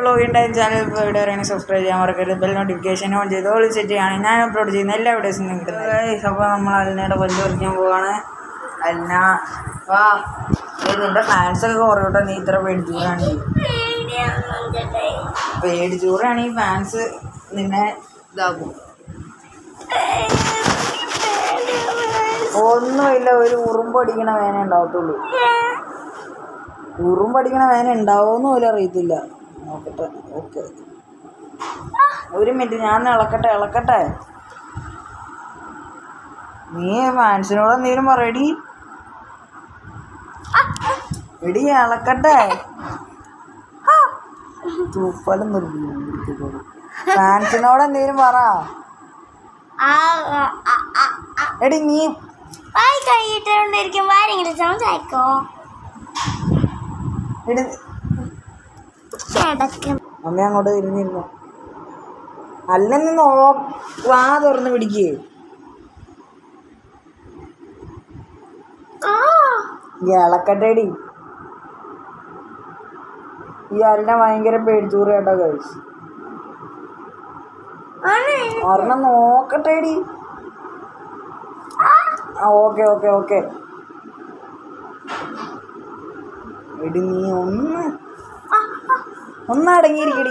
ബ്ലോഗിൻ്റെ channel ഇപ്പോൾ ഇവിടെ പറയുകയാണെങ്കിൽ സബ്സ്ക്രൈബ് ചെയ്യാൻ മറക്കരുത് ബെൽ നോട്ടിഫിക്കേഷൻ ഓൺ ചെയ്ത് ഓൾ സെറ്റ് ചെയ്യുകയാണ് ഞാൻ അപ്ലോഡ് ചെയ്യുന്ന എല്ലാ വീഡിയോസും നിങ്ങൾക്ക് അപ്പോൾ നമ്മൾ അലിനയുടെ പല്ല് പറിക്കാൻ പോവാണ് അലിന വാ ഏയ് നിന്റെ ഫാൻസൊക്കെ കുറേ കേട്ടോ നീ ഇത്ര പേടിച്ചൂറാണെങ്കിൽ പേടിച്ചൂറാണെങ്കിൽ ഫാൻസ് നിന്നെ ഇതാക്കും ഒന്നുമില്ല ഒരു ഉറുമ്പടിക്കണ വേന ഉണ്ടാവത്തുള്ളൂ ഉറുമ്പടിക്കണ വേന ഉണ്ടാവുമെന്ന് പോലും അറിയത്തില്ല നോക്കട്ടെ ഓക്കെ ഒരു മിനിറ്റ് ഞാൻ ഇളക്കട്ടെ ഇളക്കട്ടെ നീ ഫാൻസിനോട് എന്തെങ്കിലും പറയടി എടി ഇളക്കട്ടെ തൂപ്പലും നിർത്തി ഫാൻസിനോട് എന്തെങ്കിലും പറ എടി നീ വായി കഴിയിട്ടുകൊണ്ടിരിക്കും ആരെങ്കിലും സംസാരിക്കോ എടി കിടക്കും അമ്മ അങ്ങോട്ട് തിരിഞ്ഞിരുന്നു അല്ല നീ നോ വാ തുറന്ന് പിടിക്കേ ആ ഈ ഇളക്കട്ടേടി ഈ അലിനെ ഭയങ്കര പേടിച്ചൂറ് കേട്ടോ കഴിച്ച് ആണ് ഒരെണ്ണം നോക്കട്ടേടി ആ ഓക്കെ ഓക്കെ ഓക്കെ എടി നീ ഒന്ന് ഒന്ന് അടങ്ങിയിരിക്കടി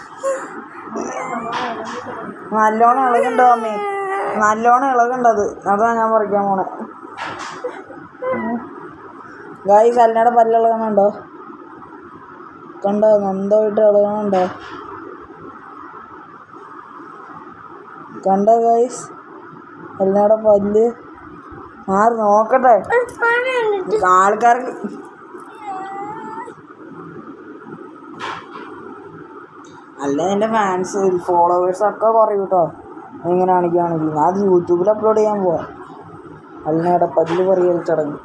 നല്ലോണം ഇളകുണ്ടോ അമ്മേ നല്ലോണം ഇളകുണ്ടത് അതാ ഞാൻ പറിക്കാൻ പോണേ ഗായി കല്ലട പല്ലിളകണുണ്ടോ കണ്ടോ നന്നായിട്ട് ഇളകണുണ്ടോ കണ്ടോ ഗൈസ് കല്ലട പല്ല് മാറി നോക്കട്ടെ ആൾക്കാർക്ക് അല്ല എൻ്റെ ഫാൻസ് ഫോളോവേഴ്സ് ഒക്കെ കുറയും കേട്ടോ ഇങ്ങനെ കാണിക്കുകയാണെങ്കിൽ ഞാൻ അത് യൂട്യൂബിൽ അപ്ലോഡ് ചെയ്യാൻ പോവാം അല്ലയുടെ പല്ല് പറിയൽ ചടങ്ങ്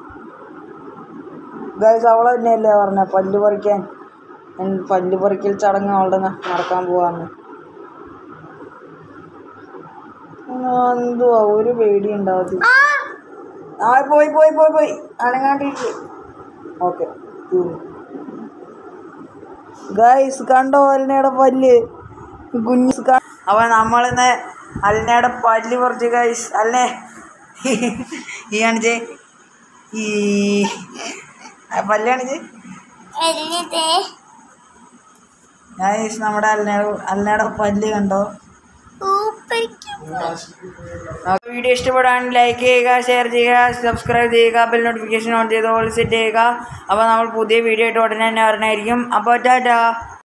ഗൈസ് അവളെ തന്നെയല്ലേ പറഞ്ഞ പല്ല് പറിക്കാൻ ഉം, പല്ല് പറിക്കൽ ചടങ്ങ് അവളുടെ ന- നടക്കാൻ പോവാന്ന് ആ, എന്തുവാ ഒരു പേടി ഉണ്ടാവത്തില്ല ആ പോയി പോയി പോയി പോയി അനങ്ങാണ്ടിരിക്കും ഓക്കെ ഗൈസ് കണ്ടോ അലിനയുടെ പല്ല് കുഞ്ഞ് അവ നമ്മളിന്ന് അലിനയുടെ പല്ല് പറിച്ച് ഗൈസ് അല്ലേ ഈ കാണിച്ചേ ഈ ആ പല്ല് കാണിച്ചേ എന്നിട്ട് ഗൈസ് നമ്മുടെ അലിനയുടെ അലിനയുടെ പല്ല് കണ്ടോ ഊപ്പരിക്കും വീഡിയോ ഇഷ്ടപ്പെടുകയാണെങ്കിൽ ലൈക്ക് ചെയ്യുക ഷെയർ ചെയ്യുക സബ്സ്ക്രൈബ് ചെയ്യുക ബെൽ നോട്ടിഫിക്കേഷൻ ഓൺ ചെയ്ത് ഓൾ സെറ്റ് ചെയ്യുക അപ്പോൾ നമ്മൾ പുതിയ വീഡിയോ ആയിട്ട് ഉടനെ തന്നെ വരണമായിരിക്കും അപ്പോൾ ടാറ്റാ